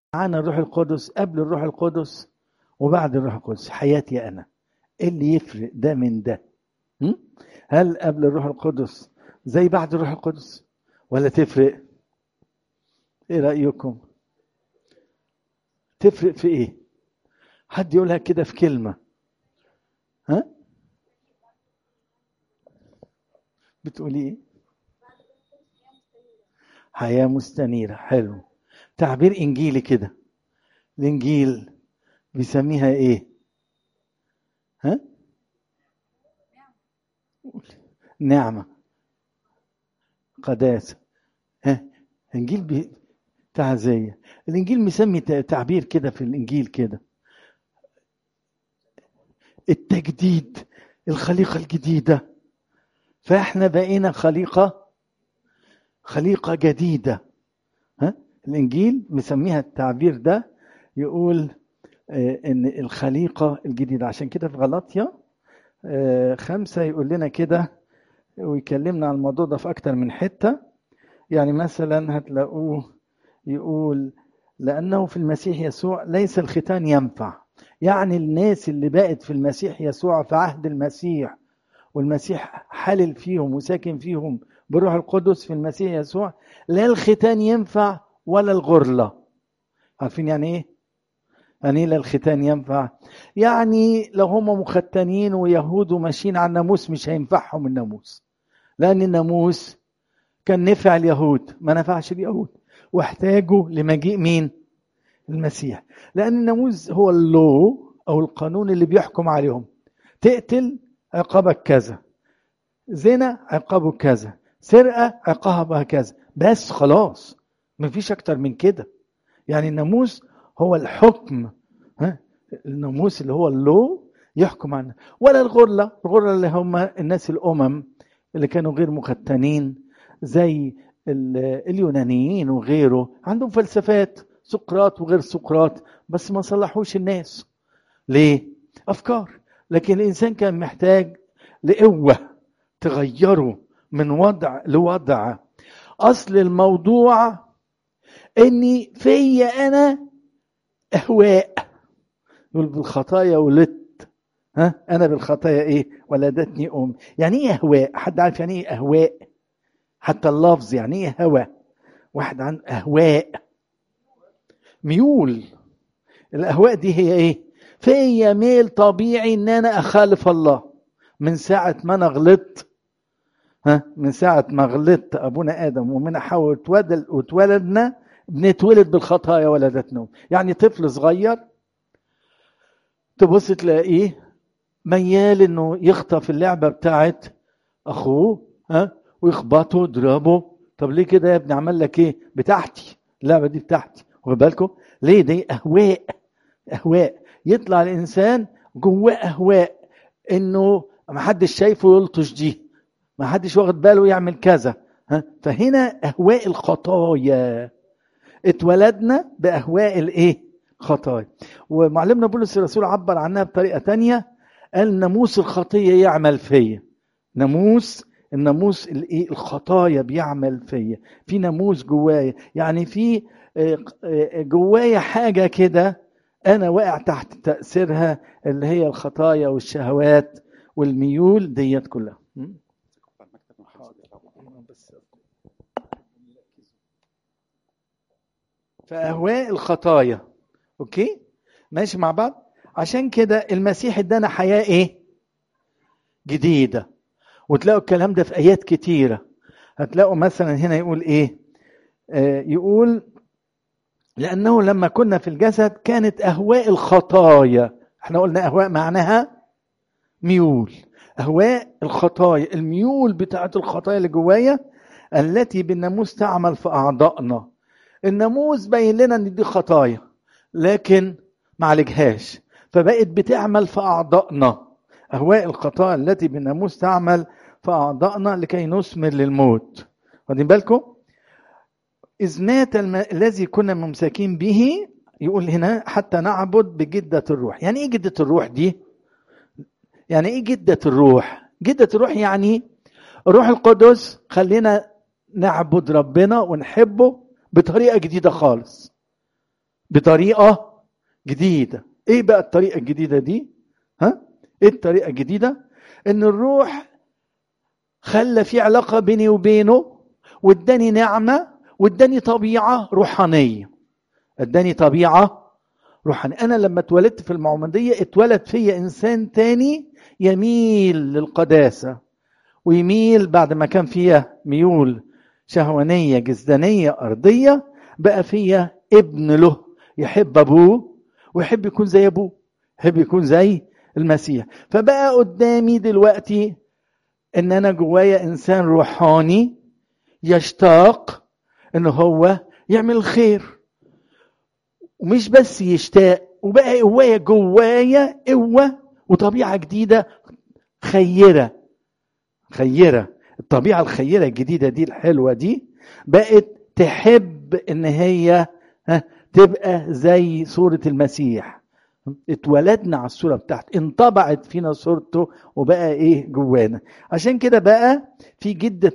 معانا الروح القدس قبل الروح القدس وبعد الروح القدس حياتي انا ايه اللي يفرق ده من ده م? هل قبل الروح القدس زي بعد الروح القدس ولا تفرق ايه رايكم تفرق في ايه حد يقولها كده في كلمه ها بتقولي ايه حياه مستنيره حلو تعبير انجيلي كده الانجيل بيسميها ايه ها نعمه قداسه ها انجيل بي... تعزيه الانجيل مسمي تعبير كده في الانجيل كده التجديد الخليقه الجديده فاحنا بقينا خليقه خليقه جديده ها الانجيل مسميها التعبير ده يقول ان الخليقه الجديده عشان كده في غلطيا خمسه يقول لنا كده ويكلمنا عن الموضوع ده في اكتر من حته يعني مثلا هتلاقوه يقول لانه في المسيح يسوع ليس الختان ينفع يعني الناس اللي بقت في المسيح يسوع في عهد المسيح والمسيح حلل فيهم وساكن فيهم بروح القدس في المسيح يسوع لا الختان ينفع ولا الغرلة عارفين يعني ايه يعني ايه لا الختان ينفع يعني لو هم مختنين ويهود وماشيين على الناموس مش هينفعهم الناموس لان الناموس كان نفع اليهود ما نفعش اليهود واحتاجوا لمجيء مين المسيح لان الناموس هو اللو او القانون اللي بيحكم عليهم تقتل عقابك كذا زنا عقابه كذا سرقه عقابها كذا بس خلاص مفيش اكتر من كده يعني الناموس هو الحكم ها الناموس اللي هو اللو يحكم عنه ولا الغرله الغرله اللي هم الناس الامم اللي كانوا غير مختنين زي اليونانيين وغيره عندهم فلسفات سقراط وغير سقراط بس ما صلحوش الناس ليه افكار لكن الانسان كان محتاج لقوه تغيره من وضع لوضع اصل الموضوع اني فيا انا اهواء يقول بالخطايا ولدت ها انا بالخطايا ايه ولدتني ام يعني ايه اهواء حد عارف يعني ايه اهواء حتى اللفظ يعني ايه هوى واحد عن اهواء ميول الاهواء دي هي ايه فيا ميل طبيعي ان انا اخالف الله من ساعه ما انا غلطت ها من ساعه ما غلطت ابونا ادم ومن حواء واتولدنا بنتولد بالخطايا ولدتنا يعني طفل صغير تبص تلاقيه ميال انه يخطف اللعبه بتاعت اخوه ها ويخبطه يضربه طب ليه كده يا ابني عمل لك ايه بتاعتي اللعبه دي بتاعتي واخد بالكم ليه دي اهواء اهواء يطلع الانسان جواه اهواء انه ما حدش شايفه يلطش دي ما حدش واخد باله يعمل كذا ها فهنا اهواء الخطايا اتولدنا باهواء الايه خطايا ومعلمنا بولس الرسول عبر عنها بطريقه تانية قال ناموس الخطيه يعمل فيا ناموس الناموس الايه الخطايا بيعمل فيا في ناموس جوايا يعني في جوايا حاجه كده انا واقع تحت تاثيرها اللي هي الخطايا والشهوات والميول ديت كلها فاهواء الخطايا اوكي ماشي مع بعض عشان كده المسيح ادانا حياه ايه جديده وتلاقوا الكلام ده في ايات كتيره هتلاقوا مثلا هنا يقول ايه آه يقول لانه لما كنا في الجسد كانت اهواء الخطايا احنا قلنا اهواء معناها ميول اهواء الخطايا الميول بتاعت الخطايا اللي جوايا التي بالناموس تعمل في اعضائنا الناموس باين لنا ان دي خطايا لكن ما عالجهاش فبقت بتعمل في اعضائنا اهواء الخطايا التي بالناموس تعمل في اعضائنا لكي نثمر للموت واخدين بالكم إذ مات الم... الذي كنا ممسكين به يقول هنا حتى نعبد بجدة الروح يعني إيه جدة الروح دي يعني إيه جدة الروح جدة الروح يعني الروح القدس خلينا نعبد ربنا ونحبه بطريقة جديدة خالص بطريقه جديده ايه بقى الطريقه الجديده دي ها ايه الطريقه الجديده ان الروح خلى في علاقه بيني وبينه واداني نعمه واداني طبيعه روحانيه اداني طبيعه روحانيه انا لما اتولدت في المعموديه اتولد فيا انسان تاني يميل للقداسه ويميل بعد ما كان فيها ميول شهوانيه جسدانيه ارضيه بقى فيا ابن له يحب ابوه ويحب يكون زي ابوه يحب يكون زي المسيح فبقى قدامي دلوقتي ان انا جوايا انسان روحاني يشتاق ان هو يعمل الخير ومش بس يشتاق وبقى قوايا جوايا قوه وطبيعه جديده خيره خيره الطبيعه الخيره الجديده دي الحلوه دي بقت تحب ان هي تبقى زي صوره المسيح اتولدنا على الصوره بتاعته انطبعت فينا صورته وبقى ايه جوانا عشان كده بقى في جده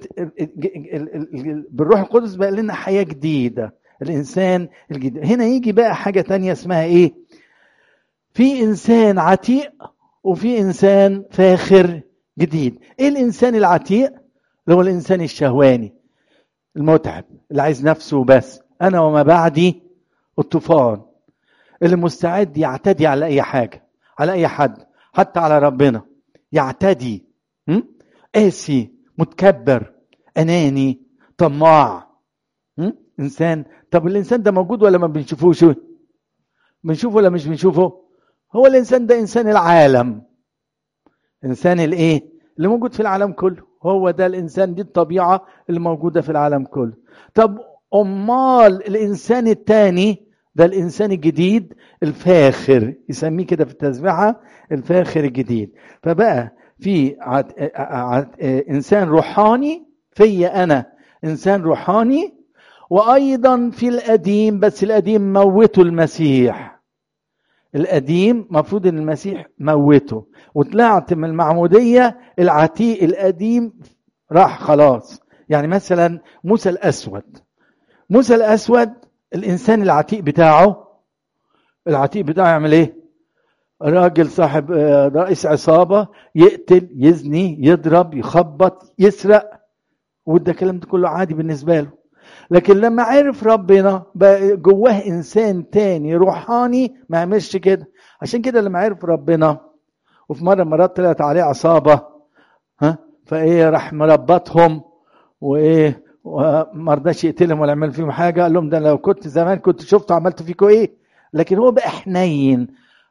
بالروح القدس بقى لنا حياه جديده الانسان الجديد هنا يجي بقى حاجه تانية اسمها ايه في انسان عتيق وفي انسان فاخر جديد ايه الانسان العتيق اللي هو الانسان الشهواني المتعب اللي عايز نفسه بس انا وما بعدي الطوفان اللي مستعد يعتدي على اي حاجه على اي حد حتى على ربنا يعتدي م? قاسي متكبر اناني طماع م? انسان طب الانسان ده موجود ولا ما بنشوفوش بنشوفه ولا مش بنشوفه هو الانسان ده انسان العالم انسان الايه اللي موجود في العالم كله هو ده الانسان دي الطبيعه اللي موجوده في العالم كله طب امال الانسان الثاني ده الانسان الجديد الفاخر يسميه كده في التسبيحه الفاخر الجديد فبقى في عد... عد... انسان روحاني فيا انا انسان روحاني وايضا في القديم بس القديم موته المسيح القديم مفروض ان المسيح موته وطلعت من المعموديه العتيق القديم راح خلاص يعني مثلا موسى الاسود موسى الاسود الانسان العتيق بتاعه العتيق بتاعه يعمل ايه راجل صاحب رئيس عصابه يقتل يزني يضرب يخبط يسرق وده الكلام ده كله عادي بالنسبه له لكن لما عرف ربنا بقى جواه انسان تاني روحاني ما يعملش كده عشان كده لما عرف ربنا وفي مره مرات طلعت عليه عصابه ها فايه راح مربطهم وايه وما رضاش يقتلهم ولا يعمل فيهم حاجه قال لهم ده لو كنت زمان كنت شفت عملت فيكم ايه لكن هو بقى حنين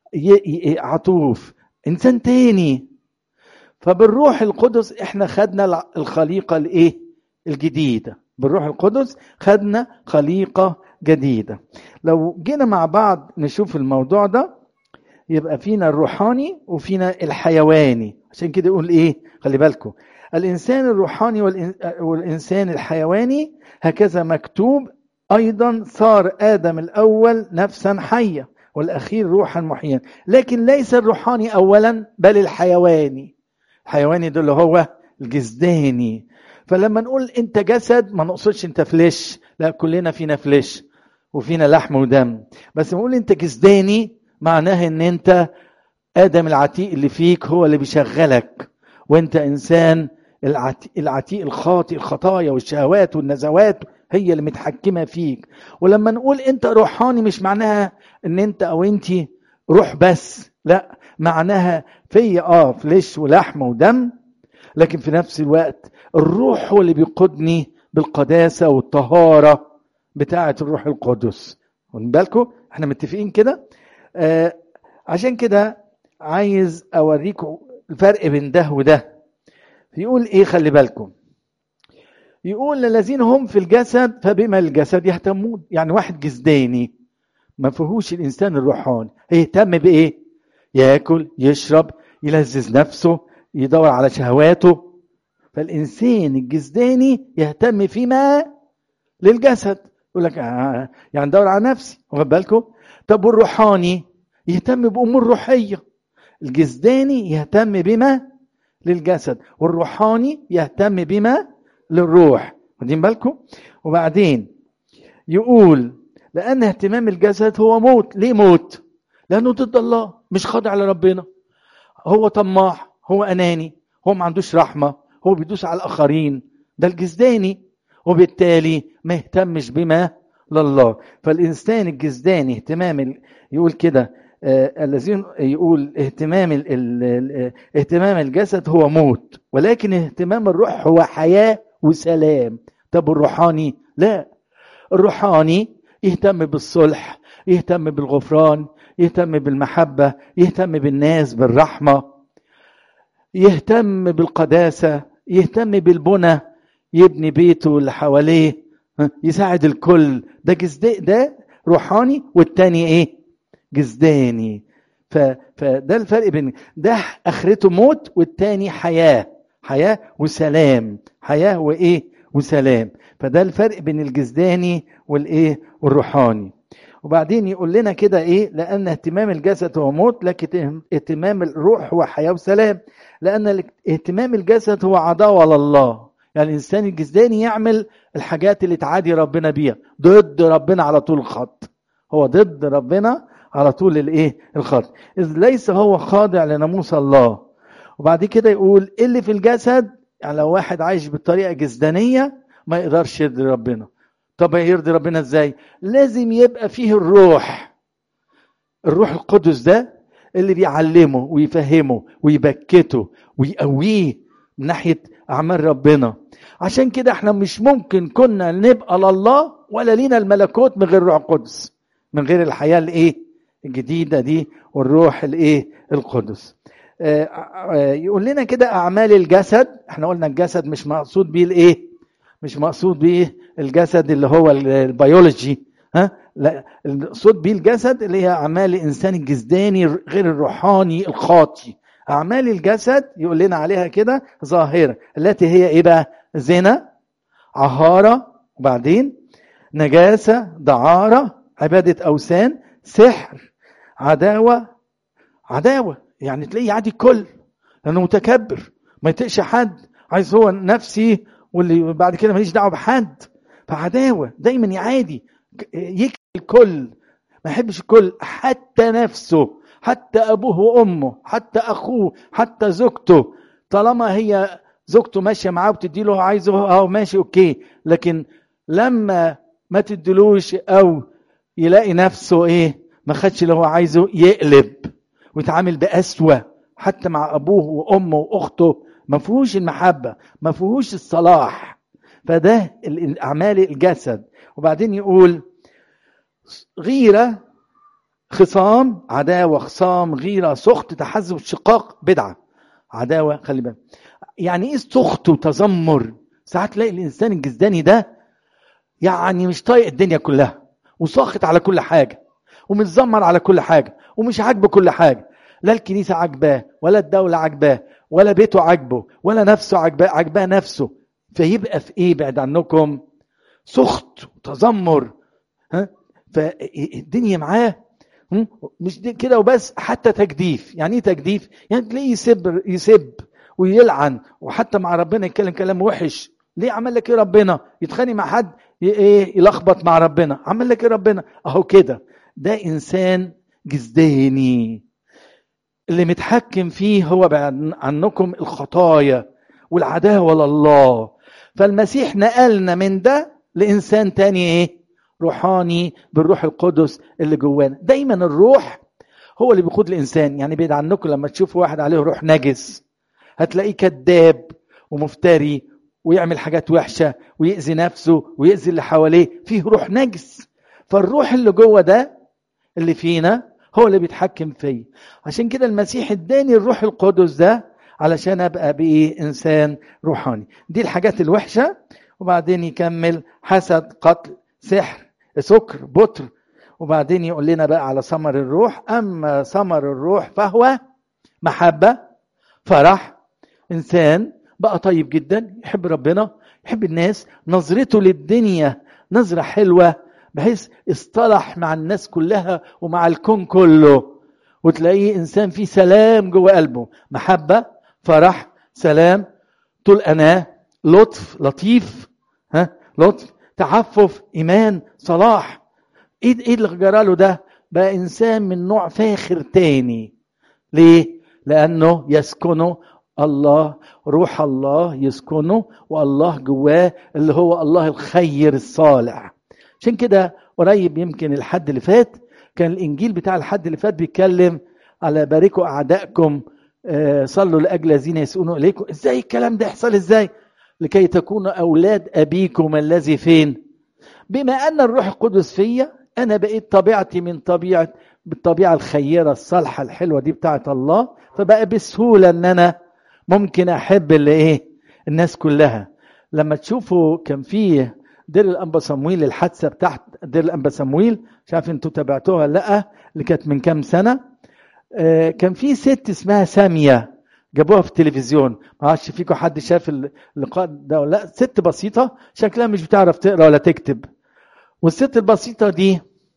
عطوف انسان تاني فبالروح القدس احنا خدنا الخليقه الايه الجديده بالروح القدس خدنا خليقه جديده لو جينا مع بعض نشوف الموضوع ده يبقى فينا الروحاني وفينا الحيواني عشان كده يقول ايه خلي بالكم الانسان الروحاني والانسان الحيواني هكذا مكتوب ايضا صار ادم الاول نفسا حيه والاخير روحا محيا لكن ليس الروحاني اولا بل الحيواني الحيواني ده اللي هو الجسداني فلما نقول انت جسد ما نقصدش انت فليش لا كلنا فينا فليش وفينا لحم ودم بس نقول انت جسداني معناها ان انت ادم العتيق اللي فيك هو اللي بيشغلك وانت انسان العتيق, العتيق الخاطئ الخطايا والشهوات والنزوات هي اللي متحكمه فيك ولما نقول انت روحاني مش معناها ان انت او انت روح بس لا معناها في اه فليش ولحم ودم لكن في نفس الوقت الروح هو اللي بيقودني بالقداسه والطهاره بتاعه الروح القدس واخدين بالكم احنا متفقين كده آه عشان كده عايز اوريكم الفرق بين ده وده يقول ايه خلي بالكم يقول الذين هم في الجسد فبما الجسد يهتمون يعني واحد جسداني ما فيهوش الانسان الروحاني هيهتم بايه ياكل يشرب يلذذ نفسه يدور على شهواته فالانسان الجسداني يهتم فيما للجسد يقول لك آه يعني دور على نفسي واخد بالكم طب والروحاني يهتم بامور روحيه الجسداني يهتم بما للجسد والروحاني يهتم بما للروح واخدين بالكم وبعدين يقول لان اهتمام الجسد هو موت ليه موت لانه ضد الله مش خاضع لربنا هو طماع هو اناني هو ما عندوش رحمه هو بيدوس على الاخرين ده الجسداني وبالتالي ما يهتمش بما لله فالانسان الجسداني اهتمام ال... يقول كده آه الذين يقول اهتمام ال... ال... اهتمام الجسد هو موت ولكن اهتمام الروح هو حياه وسلام طب الروحاني لا الروحاني يهتم بالصلح يهتم بالغفران يهتم بالمحبه يهتم بالناس بالرحمه يهتم بالقداسه يهتم بالبنى يبني بيته اللي حواليه يساعد الكل ده جزد ده روحاني والتاني ايه جزداني ف... فده الفرق بين ده اخرته موت والتاني حياه حياه وسلام حياه وايه وسلام فده الفرق بين الجزداني والايه والروحاني وبعدين يقول لنا كده ايه لان اهتمام الجسد هو موت لكن اهتمام الروح هو حياه وسلام لان اهتمام الجسد هو عداوه لله يعني الانسان الجسداني يعمل الحاجات اللي تعادي ربنا بيها ضد ربنا على طول الخط هو ضد ربنا على طول الايه الخط اذ ليس هو خاضع لناموس الله وبعد كده يقول اللي في الجسد يعني لو واحد عايش بطريقه جسدانيه ما يقدرش يرضي ربنا طب يرضي ربنا ازاي لازم يبقى فيه الروح الروح القدس ده اللي بيعلمه ويفهمه ويبكته ويقويه من ناحيه اعمال ربنا عشان كده احنا مش ممكن كنا نبقى لله ولا لينا الملكوت من غير الروح القدس من غير الحياه الايه الجديده دي والروح الايه القدس آه آه يقول لنا كده اعمال الجسد احنا قلنا الجسد مش مقصود بيه الايه مش مقصود بيه الجسد اللي هو البيولوجي ها لا المقصود بيه الجسد اللي هي اعمال الانسان الجسداني غير الروحاني الخاطي اعمال الجسد يقول لنا عليها كده ظاهره التي هي ايه بقى زنا عهاره وبعدين نجاسه دعاره عباده اوثان سحر عداوه عداوه يعني تلاقيه يعادي الكل لانه متكبر ما يطيقش حد عايز هو نفسي واللي بعد كده ماليش دعوه بحد فعداوه دايما يعادي يكفي الكل ما يحبش الكل حتى نفسه حتى ابوه وامه حتى اخوه حتى زوجته طالما هي زوجته ماشيه معاه وبتدي له عايزه اه ماشي اوكي لكن لما ما تدلوش او يلاقي نفسه ايه ما خدش اللي هو عايزه يقلب ويتعامل بأسوأ حتى مع ابوه وامه واخته ما فيهوش المحبه ما فيهوش الصلاح فده اعمال الجسد وبعدين يقول غيره خصام عداوه خصام غيره سخط تحزب شقاق بدعه عداوه خلي بالك يعني ايه سخط وتذمر ساعات تلاقي الانسان الجسداني ده يعني مش طايق الدنيا كلها وساخط على كل حاجه ومتذمر على كل حاجه ومش عاجبه كل حاجه لا الكنيسه عاجباه ولا الدوله عاجباه ولا بيته عاجبه ولا نفسه عاجباه عاجباه نفسه فيبقى في ايه بعد عنكم سخط وتذمر ها فالدنيا معاه مش كده وبس حتى تجديف يعني ايه تجديف يعني تلاقيه يسب يسب ويلعن وحتى مع ربنا يتكلم كلام وحش ليه عمل لك ايه ربنا يتخانق مع حد ايه يلخبط مع ربنا عمل لك ايه ربنا اهو كده ده انسان جزداني اللي متحكم فيه هو بعد عنكم الخطايا والعداوه لله فالمسيح نقلنا من ده لانسان تاني ايه روحاني بالروح القدس اللي جوانا دايما الروح هو اللي بيقود الانسان يعني بعيد عنكم لما تشوفوا واحد عليه روح نجس هتلاقيه كذاب ومفتري ويعمل حاجات وحشه ويأذي نفسه ويأذي اللي حواليه فيه روح نجس فالروح اللي جوه ده اللي فينا هو اللي بيتحكم فيا عشان كده المسيح اداني الروح القدس ده علشان ابقى بايه انسان روحاني دي الحاجات الوحشه وبعدين يكمل حسد قتل سحر سكر بطر وبعدين يقول لنا بقى على ثمر الروح اما ثمر الروح فهو محبه فرح انسان بقى طيب جدا يحب ربنا يحب الناس نظرته للدنيا نظره حلوه بحيث اصطلح مع الناس كلها ومع الكون كله وتلاقيه انسان فيه سلام جوه قلبه محبه فرح سلام طول اناه لطف لطيف ها لطف تعفف ايمان صلاح ايه ايه اللي جرى له ده بقى انسان من نوع فاخر تاني ليه لانه يسكنه الله روح الله يسكنه والله جواه اللي هو الله الخير الصالح عشان كده قريب يمكن الحد اللي فات كان الانجيل بتاع الحد اللي فات بيتكلم على باركوا اعدائكم آه، صلوا لاجل الذين يسؤون اليكم ازاي الكلام ده يحصل ازاي لكي تكونوا اولاد ابيكم الذي فين بما ان الروح القدس فيا انا بقيت طبيعتي من طبيعه بالطبيعه الخيره الصالحه الحلوه دي بتاعه الله فبقى بسهوله ان انا ممكن احب اللي ايه الناس كلها لما تشوفوا كان في دير الانبا صمويل الحادثه بتاعت دير الانبا صمويل مش عارف انتوا تابعتوها ولا لا اللي كانت من كام سنه آه، كان في ست اسمها ساميه جابوها في التلفزيون ما اعرفش فيكم حد شاف اللقاء ده ولا لا ست بسيطه شكلها مش بتعرف تقرا ولا تكتب والست البسيطه دي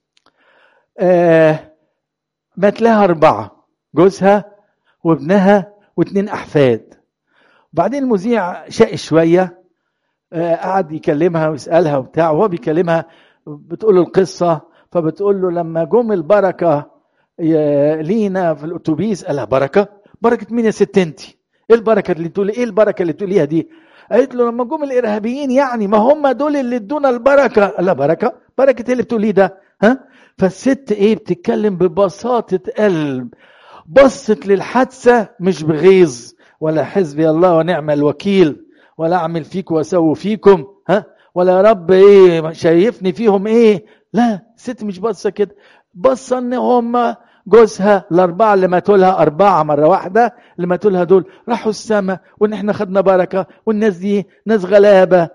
آه مات لها اربعه جوزها وابنها واثنين احفاد وبعدين المذيع شق شويه آه قعد يكلمها ويسالها وبتاع وهو بيكلمها بتقول له القصه فبتقول له لما جم البركه ي- لينا في الاتوبيس قالها بركه بركه مين يا ست انت ايه البركه اللي تقولي ايه البركه اللي تقوليها دي قالت له لما جم الارهابيين يعني ما هم دول اللي ادونا البركه قال لها بركه بركه ايه اللي بتقوليه ده ها فالست ايه بتتكلم ببساطه قلب بصت للحادثه مش بغيظ ولا حزبي الله ونعم الوكيل ولا اعمل فيكم واسوي فيكم ها ولا يا رب ايه شايفني فيهم ايه لا الست مش باصه كده باصه ان هم جوزها الاربعه اللي ماتوا لها اربعه مره واحده اللي ماتوا لها دول راحوا السماء وان احنا خدنا بركه والناس دي ناس غلابه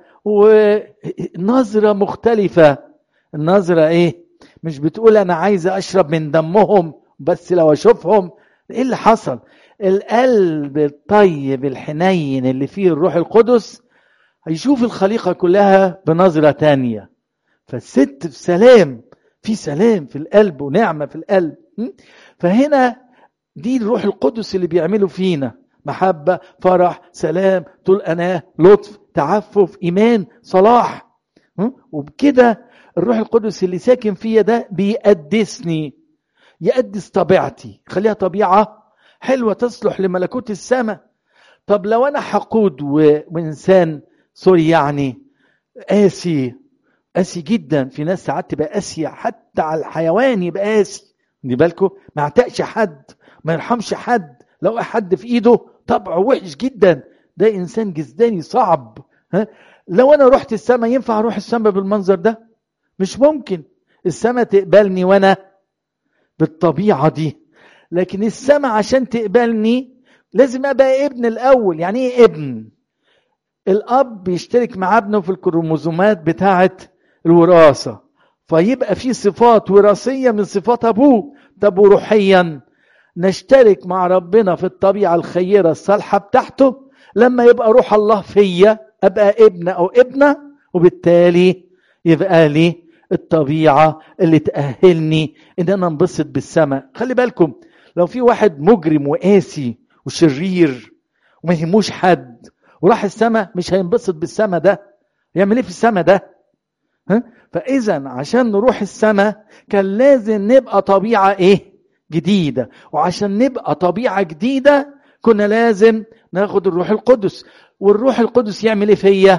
ونظره مختلفه النظره ايه مش بتقول انا عايزه اشرب من دمهم بس لو اشوفهم ايه اللي حصل القلب الطيب الحنين اللي فيه الروح القدس هيشوف الخليقه كلها بنظره تانية فالست في سلام في سلام في القلب ونعمه في القلب م? فهنا دي الروح القدس اللي بيعمله فينا محبه فرح سلام طول اناه لطف تعفف ايمان صلاح م? وبكده الروح القدس اللي ساكن فيا ده بيقدسني يقدس طبيعتي خليها طبيعه حلوه تصلح لملكوت السماء طب لو انا حقود و- وانسان سوري يعني قاسي قاسي جدا في ناس ساعات تبقى قاسيه حتى على الحيوان يبقى قاسي خدي بالكم ما يعتقش حد ما يرحمش حد لو حد في ايده طبعه وحش جدا ده انسان جسداني صعب ها لو انا رحت السماء ينفع اروح السماء بالمنظر ده مش ممكن السماء تقبلني وانا بالطبيعه دي لكن السماء عشان تقبلني لازم ابقى ابن الاول يعني ايه ابن الاب بيشترك مع ابنه في الكروموزومات بتاعه الوراثه فيبقى في صفات وراثيه من صفات ابوه طب وروحيا نشترك مع ربنا في الطبيعه الخيره الصالحه بتاعته لما يبقى روح الله فيا ابقى ابن او ابنه وبالتالي يبقى لي الطبيعه اللي تاهلني ان انا انبسط بالسماء خلي بالكم لو في واحد مجرم وقاسي وشرير وما يهموش حد وراح السماء مش هينبسط بالسماء ده يعمل ايه في السماء ده ها فاذا عشان نروح السماء كان لازم نبقى طبيعه ايه جديده وعشان نبقى طبيعه جديده كنا لازم ناخد الروح القدس والروح القدس يعمل ايه فيا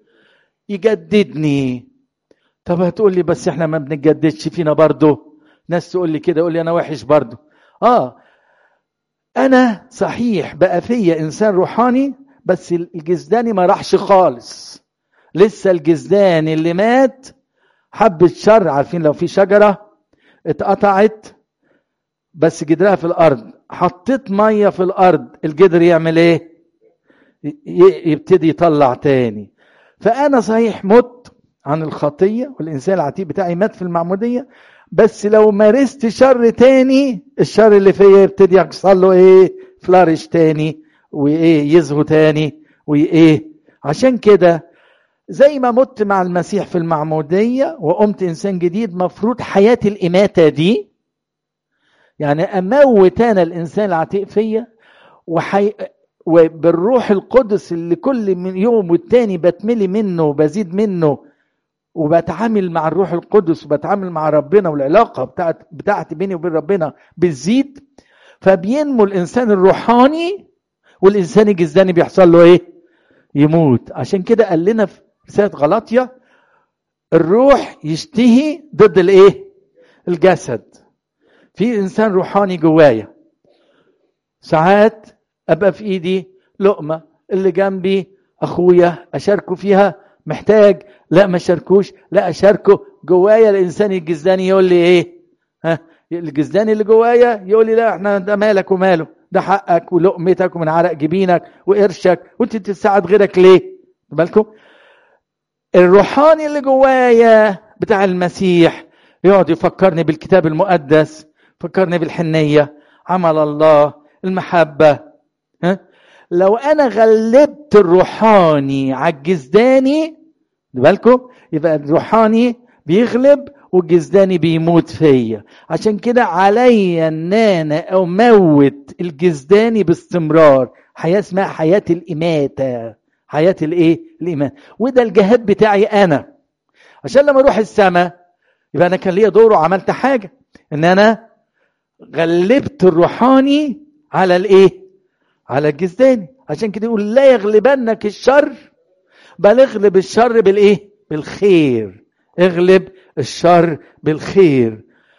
يجددني طب هتقول لي بس احنا ما بنجددش فينا برضه ناس تقول لي كده يقول لي انا وحش برضه اه انا صحيح بقى فيا انسان روحاني بس الجزداني ما راحش خالص لسه الجزدان اللي مات حبة شر عارفين لو في شجرة اتقطعت بس جدرها في الأرض حطيت مية في الأرض الجدر يعمل ايه ي- يبتدي يطلع تاني فأنا صحيح مت عن الخطية والإنسان العتيق بتاعي مات في المعمودية بس لو مارست شر تاني الشر اللي فيا يبتدي يحصل له ايه فلارش تاني وايه يزهو تاني وايه عشان كده زي ما مت مع المسيح في المعمودية وقمت إنسان جديد مفروض حياة الإماتة دي يعني أموت أنا الإنسان العتيق فيا وحي... وبالروح القدس اللي كل من يوم والتاني بتملي منه وبزيد منه وبتعامل مع الروح القدس وبتعامل مع ربنا والعلاقه بتاعت بتاعتي بيني وبين ربنا بتزيد فبينمو الانسان الروحاني والانسان الجسداني بيحصل له ايه؟ يموت عشان كده قال لنا في رساله غلاطيا الروح يشتهي ضد الايه؟ الجسد في انسان روحاني جوايا ساعات ابقى في ايدي لقمه اللي جنبي اخويا اشاركه فيها محتاج لا ما اشاركوش لا اشاركه جوايا الانسان الجزداني يقول لي ايه ها الجزداني اللي جوايا يقول لي لا احنا ده مالك وماله ده حقك ولقمتك ومن عرق جبينك وقرشك وانت تساعد غيرك ليه بالكم الروحاني اللي جوايا بتاع المسيح يقعد يفكرني بالكتاب المقدس فكرني بالحنيه عمل الله المحبه ها لو انا غلبت الروحاني على الجسداني بالكم يبقى الروحاني بيغلب والجسداني بيموت فيا عشان كده عليا ان انا اموت الجسداني باستمرار حياه اسمها حياه الاماته حياه الايه الايمان وده الجهاد بتاعي انا عشان لما اروح السماء يبقى انا كان ليا دور وعملت حاجه ان انا غلبت الروحاني على الايه على الجسداني عشان كده يقول لا يغلبنك الشر بل اغلب الشر بالايه بالخير اغلب الشر بالخير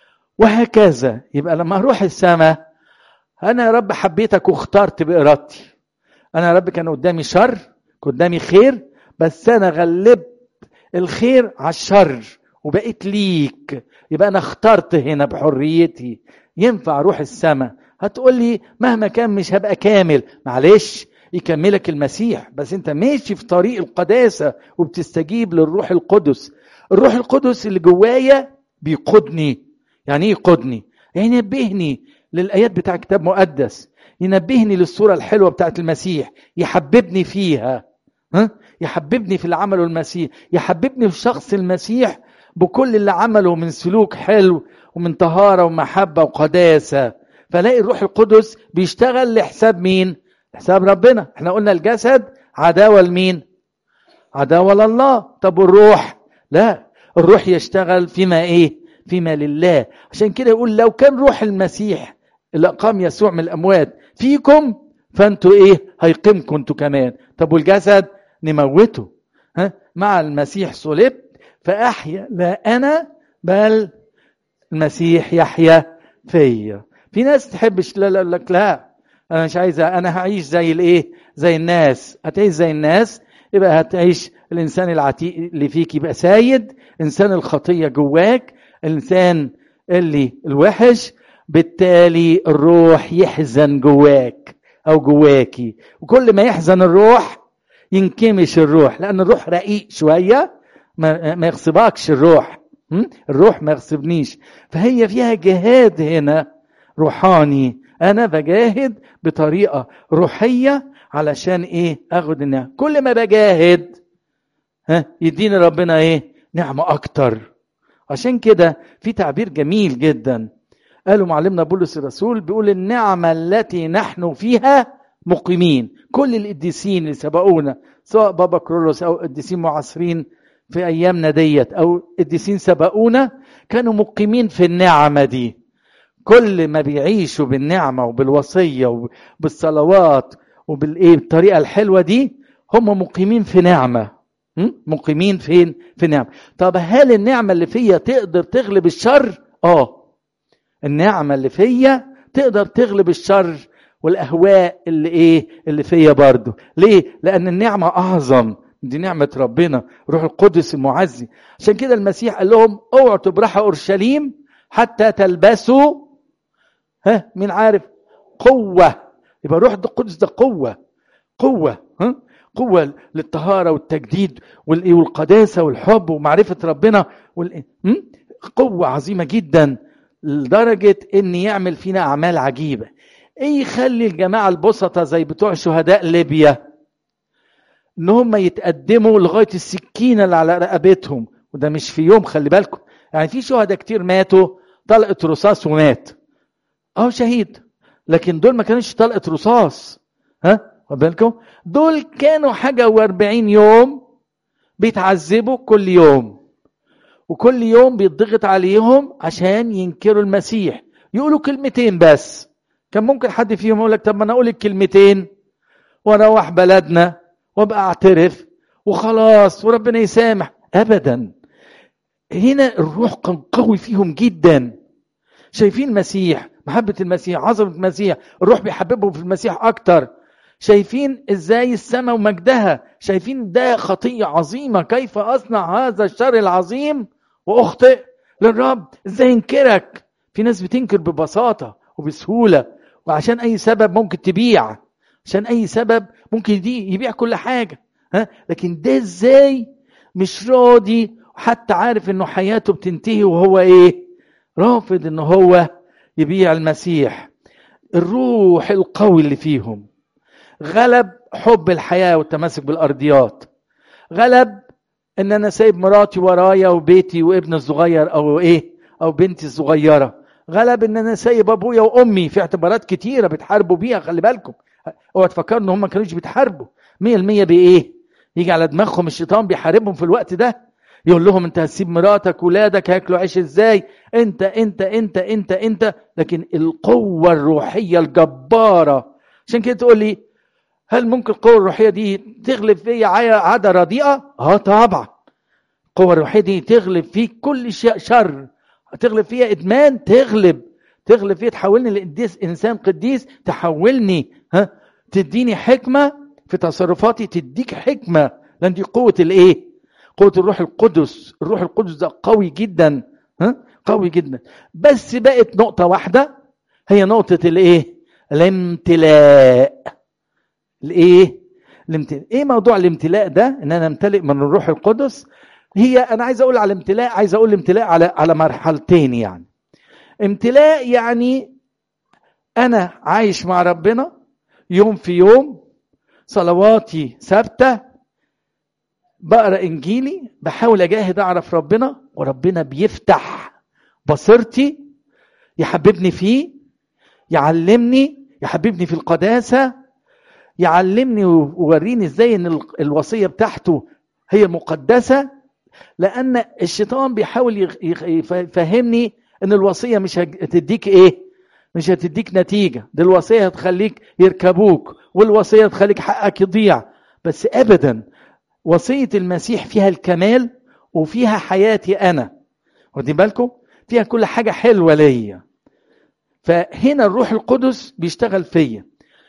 وهكذا يبقى لما اروح السماء انا يا رب حبيتك واخترت بارادتي انا يا رب كان قدامي شر قدامي خير بس انا غلبت الخير على الشر وبقيت ليك يبقى انا اخترت هنا بحريتي ينفع اروح السماء هتقول لي مهما كان مش هبقى كامل معلش يكملك المسيح بس انت ماشي في طريق القداسة وبتستجيب للروح القدس الروح القدس اللي جوايا بيقودني يعني ايه يقودني يعني ينبهني للآيات بتاع كتاب مقدس ينبهني للصورة الحلوة بتاعت المسيح يحببني فيها ها؟ يحببني في اللي عمله المسيح يحببني في شخص المسيح بكل اللي عمله من سلوك حلو ومن طهارة ومحبة وقداسة فلاقي الروح القدس بيشتغل لحساب مين حساب ربنا احنا قلنا الجسد عداوة لمين عداوة لله طب والروح لا الروح يشتغل فيما ايه فيما لله عشان كده يقول لو كان روح المسيح اللي اقام يسوع من الاموات فيكم فانتوا ايه هيقيمكم انتوا كمان طب والجسد نموته ها مع المسيح صلبت فاحيا لا انا بل المسيح يحيا فيا في ناس تحبش لا لا لك لا انا مش عايزه انا هعيش زي الايه زي الناس هتعيش زي الناس يبقى هتعيش الانسان العتيق اللي فيك يبقى سايد انسان الخطيه جواك الانسان اللي الوحش بالتالي الروح يحزن جواك او جواكي وكل ما يحزن الروح ينكمش الروح لان الروح رقيق شويه ما, ما يغصبكش الروح الروح ما يغصبنيش فهي فيها جهاد هنا روحاني انا بجاهد بطريقه روحيه علشان ايه اخد النعمه كل ما بجاهد ها يديني ربنا ايه نعمه اكتر عشان كده في تعبير جميل جدا قالوا معلمنا بولس الرسول بيقول النعمه التي نحن فيها مقيمين كل القديسين اللي سبقونا سواء بابا كرولوس او قديسين معاصرين في ايامنا ديت او قديسين سبقونا كانوا مقيمين في النعمه دي كل ما بيعيشوا بالنعمه وبالوصيه وبالصلوات وبالايه بالطريقه الحلوه دي هم مقيمين في نعمه مقيمين فين في نعمه طب هل النعمه اللي فيا تقدر تغلب الشر اه النعمه اللي فيا تقدر تغلب الشر والاهواء اللي ايه اللي فيا برضه ليه لان النعمه اعظم دي نعمه ربنا روح القدس المعزي عشان كده المسيح قال لهم اوعوا تبرحوا اورشليم حتى تلبسوا ها مين عارف قوه يبقى روح القدس ده قوه قوه ها قوه للطهاره والتجديد والقداسه والحب ومعرفه ربنا وال... قوه عظيمه جدا لدرجه ان يعمل فينا اعمال عجيبه ايه يخلي الجماعه البسطه زي بتوع شهداء ليبيا ان هم يتقدموا لغايه السكينه اللي على رقبتهم وده مش في يوم خلي بالكم يعني في شهداء كتير ماتوا طلقه رصاص ومات اه شهيد لكن دول ما كانش طلقه رصاص ها واخد بالكم دول كانوا حاجه و40 يوم بيتعذبوا كل يوم وكل يوم بيضغط عليهم عشان ينكروا المسيح يقولوا كلمتين بس كان ممكن حد فيهم يقول لك طب ما انا اقول الكلمتين واروح بلدنا وابقى اعترف وخلاص وربنا يسامح ابدا هنا الروح كان قوي فيهم جدا شايفين المسيح محبة المسيح عظمة المسيح الروح بيحببهم في المسيح أكتر شايفين ازاي السماء ومجدها شايفين ده خطية عظيمة كيف أصنع هذا الشر العظيم وأخطئ للرب ازاي ينكرك في ناس بتنكر ببساطة وبسهولة وعشان أي سبب ممكن تبيع عشان أي سبب ممكن دي يبيع كل حاجة ها لكن ده ازاي مش راضي وحتى عارف انه حياته بتنتهي وهو ايه رافض ان هو يبيع المسيح الروح القوي اللي فيهم غلب حب الحياة والتمسك بالأرضيات غلب ان انا سايب مراتي ورايا وبيتي وابني الصغير او ايه او بنتي الصغيرة غلب ان انا سايب ابويا وامي في اعتبارات كتيرة بتحاربوا بيها خلي بالكم اوعى تفكروا ان هم ما كانوش بيتحاربوا 100% بايه يجي على دماغهم الشيطان بيحاربهم في الوقت ده يقول لهم انت هتسيب مراتك ولادك هياكلوا عيش ازاي انت انت انت انت انت لكن القوة الروحية الجبارة عشان كده تقول لي هل ممكن القوة الروحية دي تغلب فيا عادة رديئة؟ اه طبعا القوة الروحية دي تغلب فيك كل شيء شر تغلب فيها ادمان تغلب تغلب فيها تحولني لقديس انسان قديس تحولني ها تديني حكمة في تصرفاتي تديك حكمة لان دي قوة الايه؟ قوة الروح القدس الروح القدس ده قوي جدا ها قوي جدا بس بقت نقطة واحدة هي نقطة الايه الامتلاء الايه الامتلاء ايه موضوع الامتلاء ده ان انا امتلئ من الروح القدس هي انا عايز اقول على الامتلاء عايز اقول الامتلاء على على مرحلتين يعني امتلاء يعني انا عايش مع ربنا يوم في يوم صلواتي ثابته بقرا انجيلي بحاول اجاهد اعرف ربنا وربنا بيفتح بصيرتي يحببني فيه يعلمني يحببني في القداسه يعلمني ويوريني ازاي ان الوصيه بتاعته هي مقدسه لان الشيطان بيحاول يفهمني ان الوصيه مش هتديك ايه مش هتديك نتيجه دي الوصيه هتخليك يركبوك والوصيه هتخليك حقك يضيع بس ابدا وصية المسيح فيها الكمال وفيها حياتي أنا واخدين بالكم؟ فيها كل حاجة حلوة ليا فهنا الروح القدس بيشتغل فيا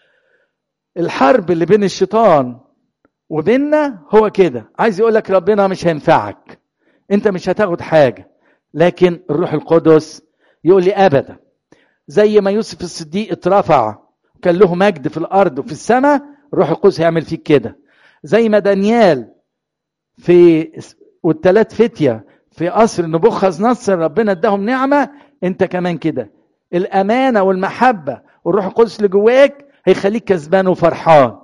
الحرب اللي بين الشيطان وبيننا هو كده عايز يقول لك ربنا مش هينفعك انت مش هتاخد حاجة لكن الروح القدس يقول لي أبدا زي ما يوسف الصديق اترفع كان له مجد في الأرض وفي السماء الروح القدس هيعمل فيك كده زي ما دانيال في والثلاث فتية في قصر نبوخذ نصر ربنا اداهم نعمة انت كمان كده الأمانة والمحبة والروح القدس اللي جواك هيخليك كسبان وفرحان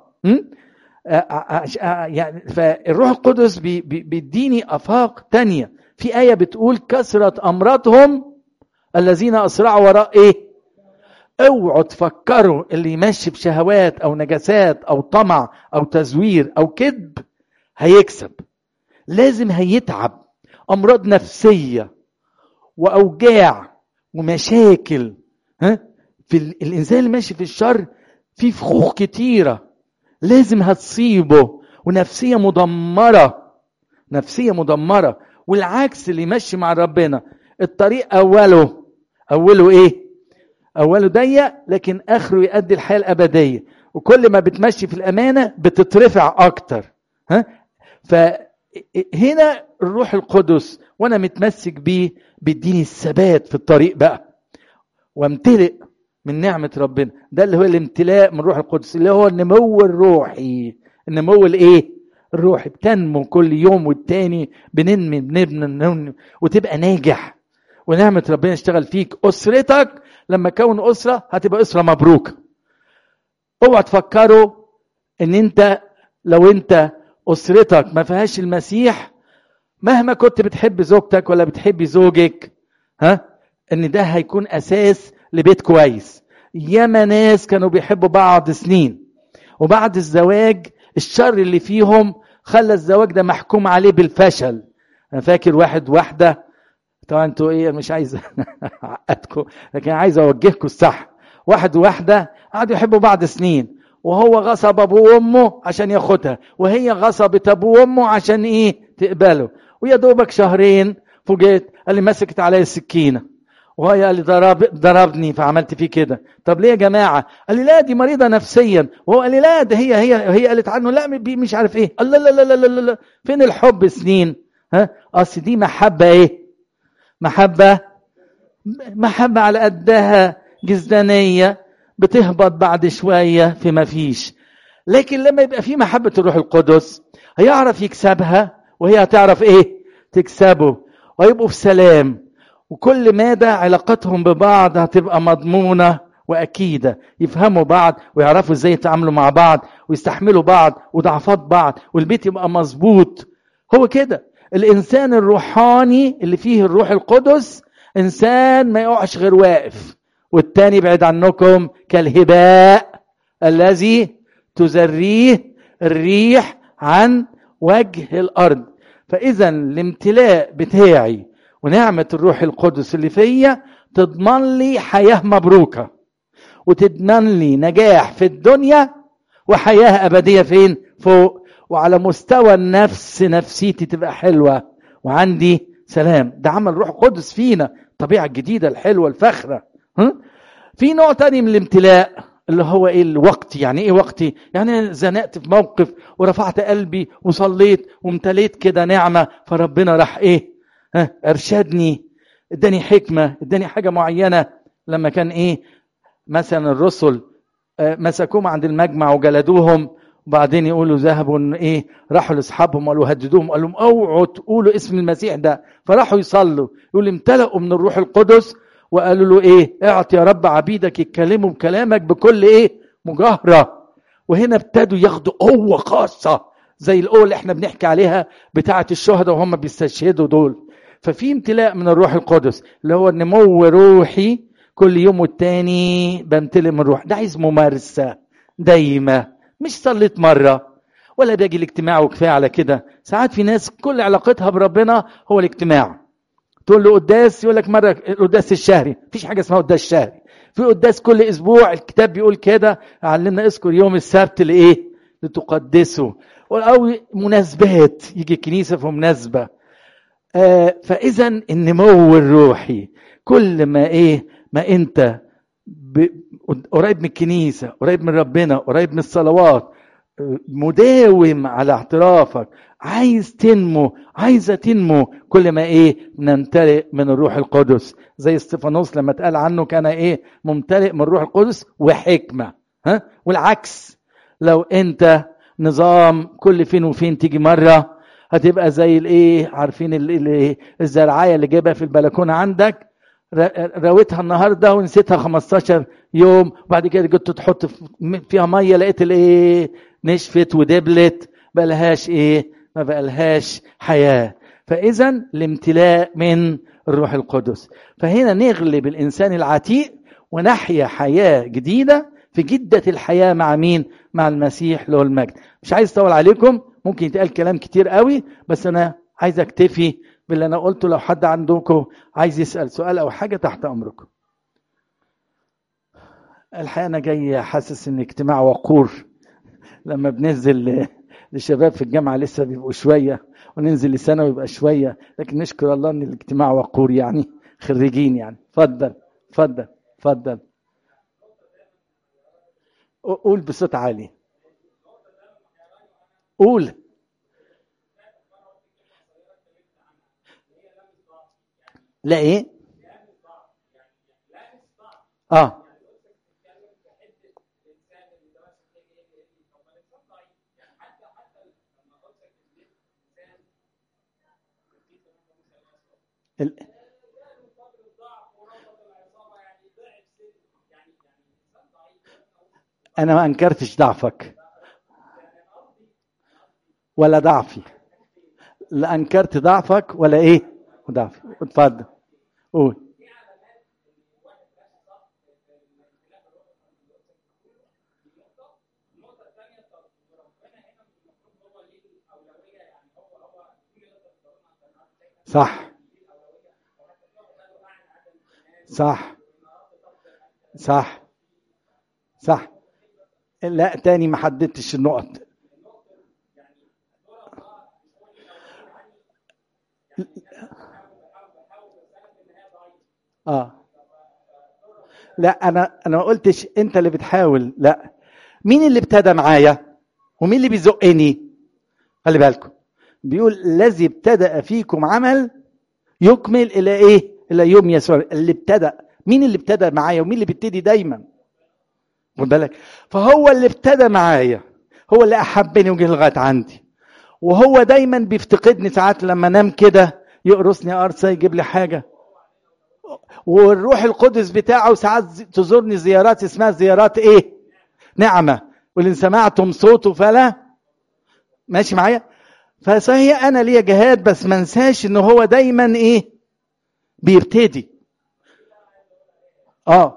يعني فالروح القدس بيديني افاق تانية في آية بتقول كثرة أمراضهم الذين أسرعوا وراء إيه؟ اوعوا تفكروا اللي يمشي بشهوات أو نجاسات أو طمع أو تزوير أو كذب هيكسب لازم هيتعب أمراض نفسية وأوجاع ومشاكل ها في الإنسان اللي ماشي في الشر في فخوخ كتيرة لازم هتصيبه ونفسية مدمرة نفسية مدمرة والعكس اللي يمشي مع ربنا الطريق أوله أوله إيه؟ أوله ضيق لكن آخره يؤدي الحياة الأبدية وكل ما بتمشي في الأمانة بتترفع أكتر ها؟ فهنا الروح القدس وأنا متمسك بيه بيديني الثبات في الطريق بقى وامتلئ من نعمة ربنا ده اللي هو الامتلاء من الروح القدس اللي هو النمو الروحي النمو الايه الروحي بتنمو كل يوم والتاني بننمي بنبني وتبقى ناجح ونعمة ربنا يشتغل فيك أسرتك لما كون أسرة هتبقى أسرة مبروكة اوعى تفكروا ان انت لو انت أسرتك ما فيهاش المسيح مهما كنت بتحب زوجتك ولا بتحبي زوجك ها ان ده هيكون اساس لبيت كويس ياما ناس كانوا بيحبوا بعض سنين وبعد الزواج الشر اللي فيهم خلى الزواج ده محكوم عليه بالفشل انا فاكر واحد واحده طبعا انتوا ايه مش عايز اعقدكم لكن عايز اوجهكم الصح واحد وواحده قعدوا يحبوا بعض سنين وهو غصب ابوه وامه عشان ياخدها وهي غصبت ابوه وامه عشان ايه تقبله ويا دوبك شهرين فوجئت قال لي مسكت عليا السكينه وهي قال لي ضرب ضربني فعملت فيه كده طب ليه يا جماعه قال لي لا دي مريضه نفسيا وهو قال لي لا ده هي هي هي قالت عنه لا مش عارف ايه الله لا لا لا لا لا فين الحب سنين ها اصل دي محبه ايه محبه محبه على قدها جزدانيه بتهبط بعد شويه في ما فيش لكن لما يبقى في محبه الروح القدس هيعرف يكسبها وهي هتعرف ايه تكسبه ويبقوا في سلام وكل مدى علاقتهم ببعض هتبقى مضمونة وأكيدة يفهموا بعض ويعرفوا ازاي يتعاملوا مع بعض ويستحملوا بعض وضعفات بعض والبيت يبقى مظبوط هو كده الإنسان الروحاني اللي فيه الروح القدس إنسان ما يقعش غير واقف والتاني بعد عنكم كالهباء الذي تزريه الريح عن وجه الأرض فإذا الامتلاء بتاعي ونعمة الروح القدس اللي فيا تضمن لي حياة مبروكة وتضمن لي نجاح في الدنيا وحياة أبدية فين فوق وعلى مستوى النفس نفسيتي تبقى حلوة وعندي سلام ده عمل روح قدس فينا الطبيعة الجديدة الحلوة الفخرة ها؟ في نوع تاني من الامتلاء اللي هو ايه الوقت يعني ايه وقتي يعني زنقت في موقف ورفعت قلبي وصليت وامتليت كده نعمة فربنا راح ايه ها ارشدني اداني حكمه اداني حاجه معينه لما كان ايه مثلا الرسل مسكوهم عند المجمع وجلدوهم وبعدين يقولوا ذهبوا ايه راحوا لاصحابهم قالوا هددوهم قالوا لهم اوعوا تقولوا اسم المسيح ده فراحوا يصلوا يقول امتلأوا من الروح القدس وقالوا له ايه اعط يا رب عبيدك يتكلموا بكلامك بكل ايه مجاهره وهنا ابتدوا ياخدوا قوه خاصه زي القوه اللي احنا بنحكي عليها بتاعه الشهداء وهم بيستشهدوا دول ففي امتلاء من الروح القدس اللي هو النمو روحي كل يوم والتاني بمتلئ من الروح ده عايز ممارسة دايمة مش صليت مرة ولا باجي الاجتماع وكفاية على كده ساعات في ناس كل علاقتها بربنا هو الاجتماع تقول له قداس يقول لك مرة القداس الشهري مفيش حاجة اسمها قداس شهري في قداس كل اسبوع الكتاب بيقول كده علمنا اذكر يوم السبت لايه لتقدسه او مناسبات يجي الكنيسة في مناسبة آه فاذا النمو الروحي كل ما ايه ما انت ب... قريب من الكنيسه قريب من ربنا قريب من الصلوات مداوم على اعترافك عايز تنمو عايزه تنمو كل ما ايه نمتلئ من الروح القدس زي استفانوس لما اتقال عنه كان ايه ممتلئ من الروح القدس وحكمه ها والعكس لو انت نظام كل فين وفين تيجي مره هتبقى زي الايه عارفين ال- الزرعايه اللي جايبها في البلكونه عندك راوتها النهارده ونسيتها 15 يوم وبعد كده جيت تحط فيها ميه لقيت الايه نشفت ودبلت بقالهاش ايه ما بقالهاش حياه فاذا الامتلاء من الروح القدس فهنا نغلب الانسان العتيق ونحيا حياه جديده في جده الحياه مع مين مع المسيح له المجد مش عايز اطول عليكم ممكن يتقال كلام كتير قوي بس انا عايز اكتفي باللي انا قلته لو حد عندكم عايز يسال سؤال او حاجه تحت امركم الحقيقه انا جاي حاسس ان اجتماع وقور لما بننزل للشباب في الجامعه لسه بيبقوا شويه وننزل لثانوي يبقى شويه لكن نشكر الله ان الاجتماع وقور يعني خريجين يعني اتفضل اتفضل اتفضل قول بصوت عالي قول لا ايه اه ال... انا ما انكرتش ضعفك ولا ضعفي لا انكرت ضعفك ولا ايه ضعفي اتفضل قول صح صح صح صح لا تاني ما حددتش النقط اه لا انا انا ما قلتش انت اللي بتحاول لا مين اللي ابتدى معايا ومين اللي بيزقني خلي بالكم بيقول الذي ابتدأ فيكم عمل يكمل الى ايه الى يوم يسوع اللي ابتدأ مين اللي ابتدى معايا ومين اللي بيبتدي دايما خد بالك فهو اللي ابتدى معايا هو اللي احبني وجه لغايه عندي وهو دايما بيفتقدني ساعات لما انام كده يقرصني قرصه يجيب لي حاجه والروح القدس بتاعه ساعات تزورني زيارات اسمها زيارات ايه نعمه واللي سمعتم صوته فلا ماشي معايا فصحيح انا ليا جهاد بس ما انساش ان هو دايما ايه بيبتدي اه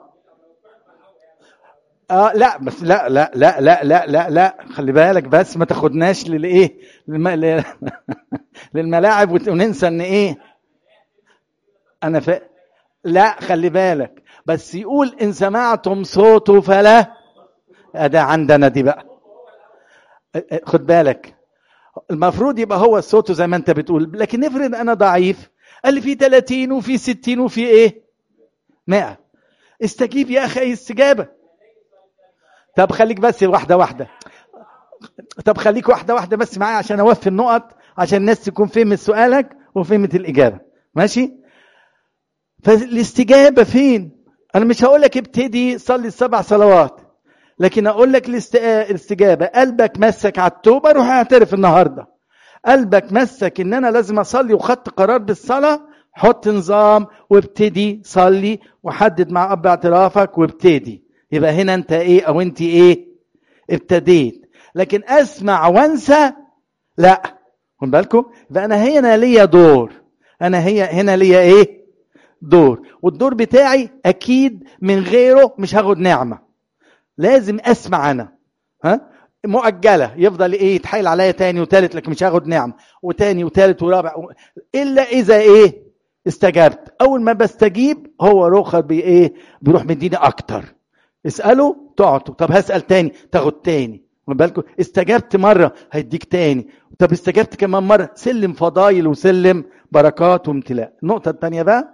اه لا بس لا لا لا لا لا لا لا خلي بالك بس ما تاخدناش للايه للم... للملاعب وننسى ان ايه انا ف... لا خلي بالك بس يقول ان سمعتم صوته فلا ده عندنا دي بقى خد بالك المفروض يبقى هو صوته زي ما انت بتقول لكن افرض انا ضعيف قال لي في 30 وفي 60 وفي ايه 100 استجيب يا اخي استجابه طب خليك بس واحده واحده طب خليك واحده واحده بس معايا عشان اوفي النقط عشان الناس تكون فهمت سؤالك وفهمت الاجابه ماشي فالاستجابه فين انا مش هقول لك ابتدي صلي السبع صلوات لكن اقول لك الاستجابه قلبك مسك على التوبه روح اعترف النهارده قلبك مسك ان انا لازم اصلي وخدت قرار بالصلاه حط نظام وابتدي صلي وحدد مع اب اعترافك وابتدي يبقى هنا انت ايه او انت ايه ابتديت لكن اسمع وانسى لا خد بالكم يبقى انا هنا ليا دور انا هي هنا ليا ايه دور والدور بتاعي اكيد من غيره مش هاخد نعمه لازم اسمع انا ها مؤجله يفضل ايه يتحايل عليا تاني وتالت لكن مش هاخد نعمه وتاني وتالت ورابع الا اذا ايه استجبت اول ما بستجيب هو روخر بي ايه بيروح مديني اكتر اساله تعطوا طب هسال تاني تاخد تاني خد بالكم استجبت مره هيديك تاني طب استجبت كمان مره سلم فضايل وسلم بركات وامتلاء النقطه الثانيه بقى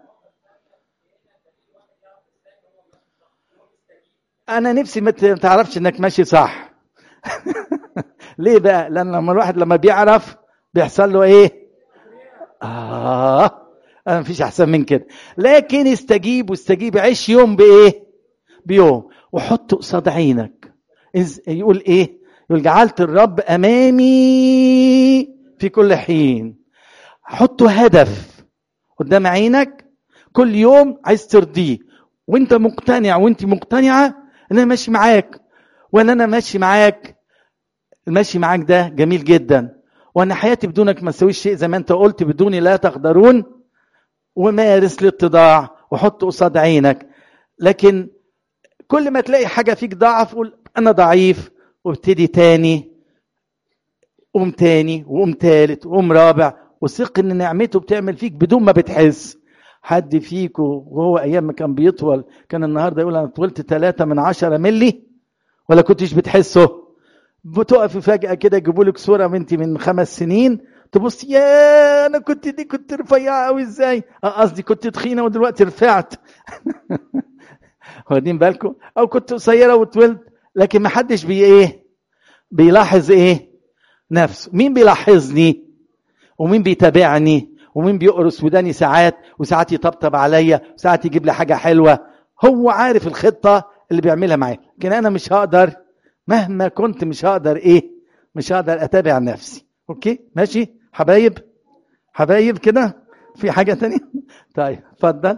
انا نفسي ما تعرفش انك ماشي صح ليه بقى لان لما الواحد لما بيعرف بيحصل له ايه اه انا مفيش احسن من كده لكن استجيب واستجيب عيش يوم بايه بيوم وحط قصاد عينك يقول ايه يقول جعلت الرب امامي في كل حين حطه هدف قدام عينك كل يوم عايز ترضيه وانت مقتنع وانت مقتنعه ان انا ماشي معاك وان انا ماشي معاك الماشي معاك ده جميل جدا وان حياتي بدونك ما تسويش شيء زي ما انت قلت بدوني لا تقدرون ومارس الاتضاع وحط قصاد عينك لكن كل ما تلاقي حاجة فيك ضعف قول أنا ضعيف وابتدي تاني قوم تاني وقوم تالت وقوم رابع وثق ان نعمته بتعمل فيك بدون ما بتحس حد فيكم وهو ايام ما كان بيطول كان النهارده يقول انا طولت ثلاثة من عشرة ملي ولا كنتش بتحسه بتقف فجأة كده يجيبوا لك صورة بنتي من خمس سنين تبص يا انا كنت دي كنت رفيعة قوي ازاي قصدي كنت تخينة ودلوقتي رفعت واخدين بالكم او كنت قصيرة وطولت لكن ما حدش بي ايه بيلاحظ ايه نفسه مين بيلاحظني ومين بيتابعني ومين بيقرص وداني ساعات وساعات يطبطب عليا وساعات يجيب لي حاجه حلوه هو عارف الخطه اللي بيعملها معايا لكن انا مش هقدر مهما كنت مش هقدر ايه مش هقدر اتابع نفسي اوكي ماشي حبايب حبايب كده في حاجه تانية طيب اتفضل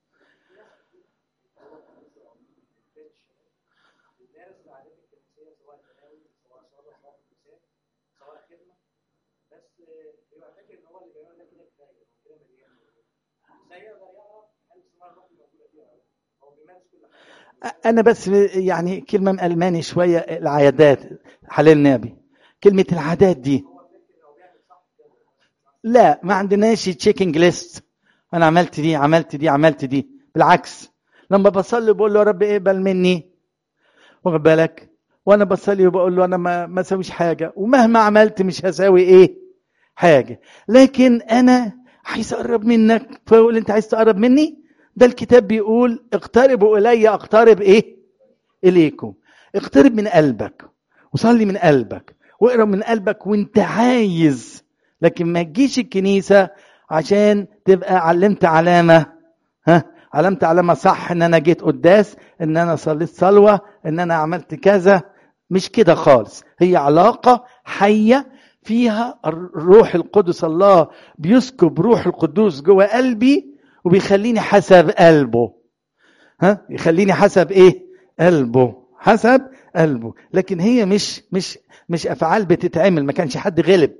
انا بس يعني كلمه من الماني شويه العادات حلال نبي كلمه العادات دي لا ما عندناش تشيكنج ليست انا عملت دي عملت دي عملت دي بالعكس لما بصلي بقول له يا رب اقبل مني واخد بالك وانا بصلي وبقول له انا ما ما اسويش حاجه ومهما عملت مش هساوي ايه حاجه لكن انا عايز اقرب منك فاقول انت عايز تقرب مني ده الكتاب بيقول اقتربوا الي اقترب ايه اليكم اقترب من قلبك وصلي من قلبك واقرا من قلبك وانت عايز لكن ما تجيش الكنيسه عشان تبقى علمت علامه ها علمت علامه صح ان انا جيت قداس ان انا صليت صلوه ان انا عملت كذا مش كده خالص هي علاقه حيه فيها الروح القدس الله بيسكب روح القدوس جوه قلبي وبيخليني حسب قلبه ها يخليني حسب ايه قلبه حسب قلبه لكن هي مش مش مش افعال بتتعمل ما كانش حد غلب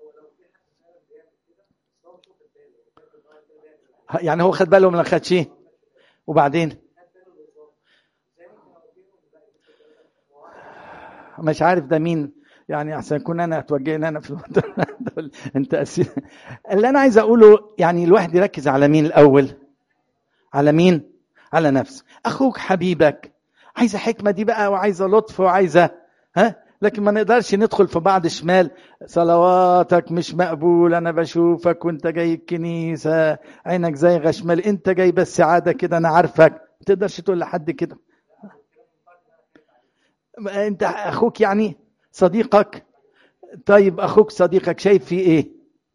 يعني هو خد باله ولا ما خدش وبعدين مش عارف ده مين يعني احسن يكون انا اتوجهني انا في الموضوع انت أسي... اللي انا عايز اقوله يعني الواحد يركز على مين الاول على مين على نفسه اخوك حبيبك عايزه حكمه دي بقى وعايزه لطف وعايزه ها لكن ما نقدرش ندخل في بعض شمال صلواتك مش مقبول انا بشوفك وانت جاي الكنيسه عينك زي غشمال انت جاي بس عاده كده انا عارفك ما تقدرش تقول لحد كده انت اخوك يعني صديقك طيب اخوك صديقك شايف فيه ايه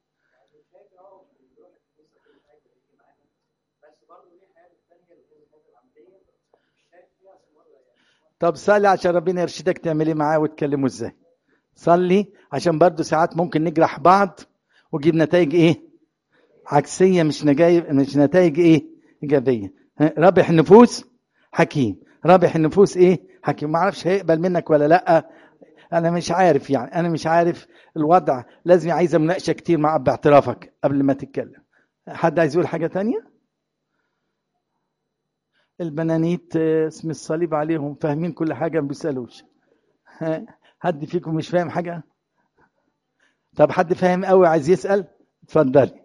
طب صلي عشان ربنا يرشدك تعمل ايه معاه وتكلمه ازاي صلي عشان برضه ساعات ممكن نجرح بعض وجيب نتائج ايه عكسيه مش نجايب مش نتائج ايه ايجابيه رابح النفوس حكيم رابح النفوس ايه حكيم ما اعرفش هيقبل منك ولا لا انا مش عارف يعني انا مش عارف الوضع لازم عايزه مناقشه كتير مع باعترافك قبل ما تتكلم حد عايز يقول حاجه تانية البنانيت اسم الصليب عليهم فاهمين كل حاجه ما بيسالوش حد فيكم مش فاهم حاجه طب حد فاهم قوي عايز يسال اتفضلي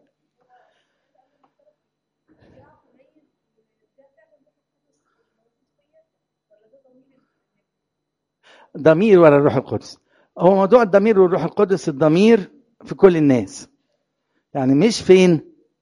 ضمير ولا الروح القدس هو موضوع الضمير والروح القدس الضمير في كل الناس يعني مش فين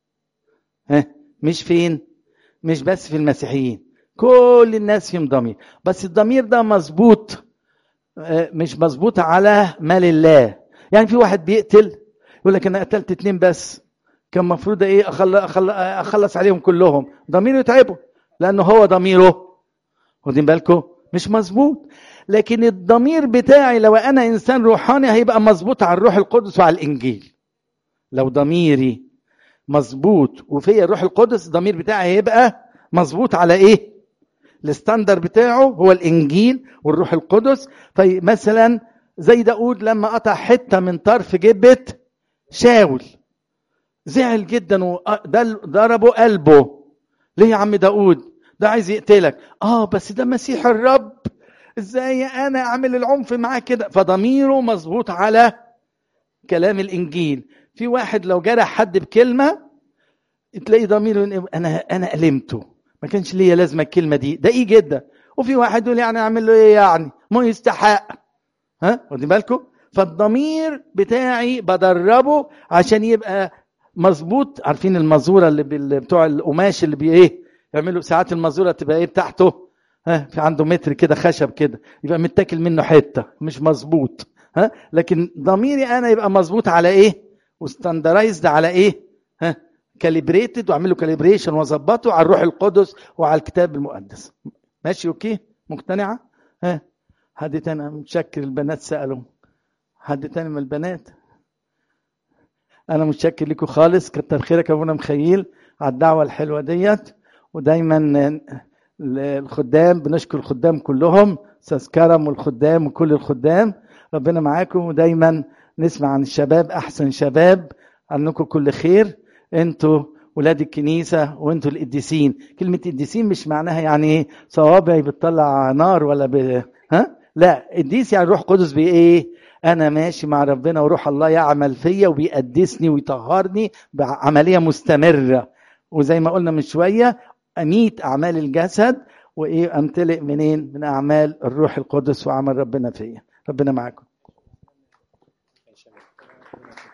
ها مش فين مش بس في المسيحيين كل الناس فيهم ضمير بس الضمير ده مظبوط مش مظبوط على مال الله يعني في واحد بيقتل يقول لك انا قتلت اتنين بس كان المفروض ايه أخلص, اخلص عليهم كلهم ضميره يتعبه لانه هو ضميره واخدين بالكم مش مظبوط لكن الضمير بتاعي لو انا انسان روحاني هيبقى مظبوط على الروح القدس وعلى الانجيل لو ضميري مظبوط وفيا الروح القدس الضمير بتاعي هيبقى مظبوط على ايه الستاندر بتاعه هو الانجيل والروح القدس فمثلا زي داود لما قطع حته من طرف جبه شاول زعل جدا وضربه قلبه ليه يا عم داود ده عايز يقتلك اه بس ده مسيح الرب ازاي انا اعمل العنف معاه كده فضميره مظبوط على كلام الانجيل في واحد لو جرح حد بكلمه تلاقي ضميره انا انا المته ما كانش ليا لازمه الكلمه دي ده ايه جدا وفي واحد يقول يعني اعمل له ايه يعني ما يستحق ها واخدين بالكم فالضمير بتاعي بدربه عشان يبقى مظبوط عارفين المزوره اللي بتوع القماش اللي بي ايه يعملوا ساعات المزوره تبقى ايه بتاعته ها في عنده متر كده خشب كده يبقى متاكل منه حته مش مظبوط ها لكن ضميري انا يبقى مظبوط على ايه وستاندرايزد على ايه ها كاليبريتد واعمل له كاليبريشن واظبطه على الروح القدس وعلى الكتاب المقدس ماشي اوكي مقتنعه ها حد تاني متشكر البنات سالوا حد تاني من البنات انا متشكر لكم خالص كتر خيرك يا ابونا مخيل على الدعوه الحلوه ديت ودايما الخدام بنشكر الخدام كلهم استاذ كرم والخدام وكل الخدام ربنا معاكم ودايما نسمع عن الشباب احسن شباب عنكم كل خير انتوا ولاد الكنيسه وانتوا القديسين كلمه قديسين مش معناها يعني ايه صوابعي بتطلع نار ولا ب... ها لا قديس يعني روح قدس بايه انا ماشي مع ربنا وروح الله يعمل فيا وبيقدسني ويطهرني بعمليه مستمره وزي ما قلنا من شويه اميت اعمال الجسد وايه امتلئ منين من اعمال الروح القدس وعمل ربنا فيا ربنا معاكم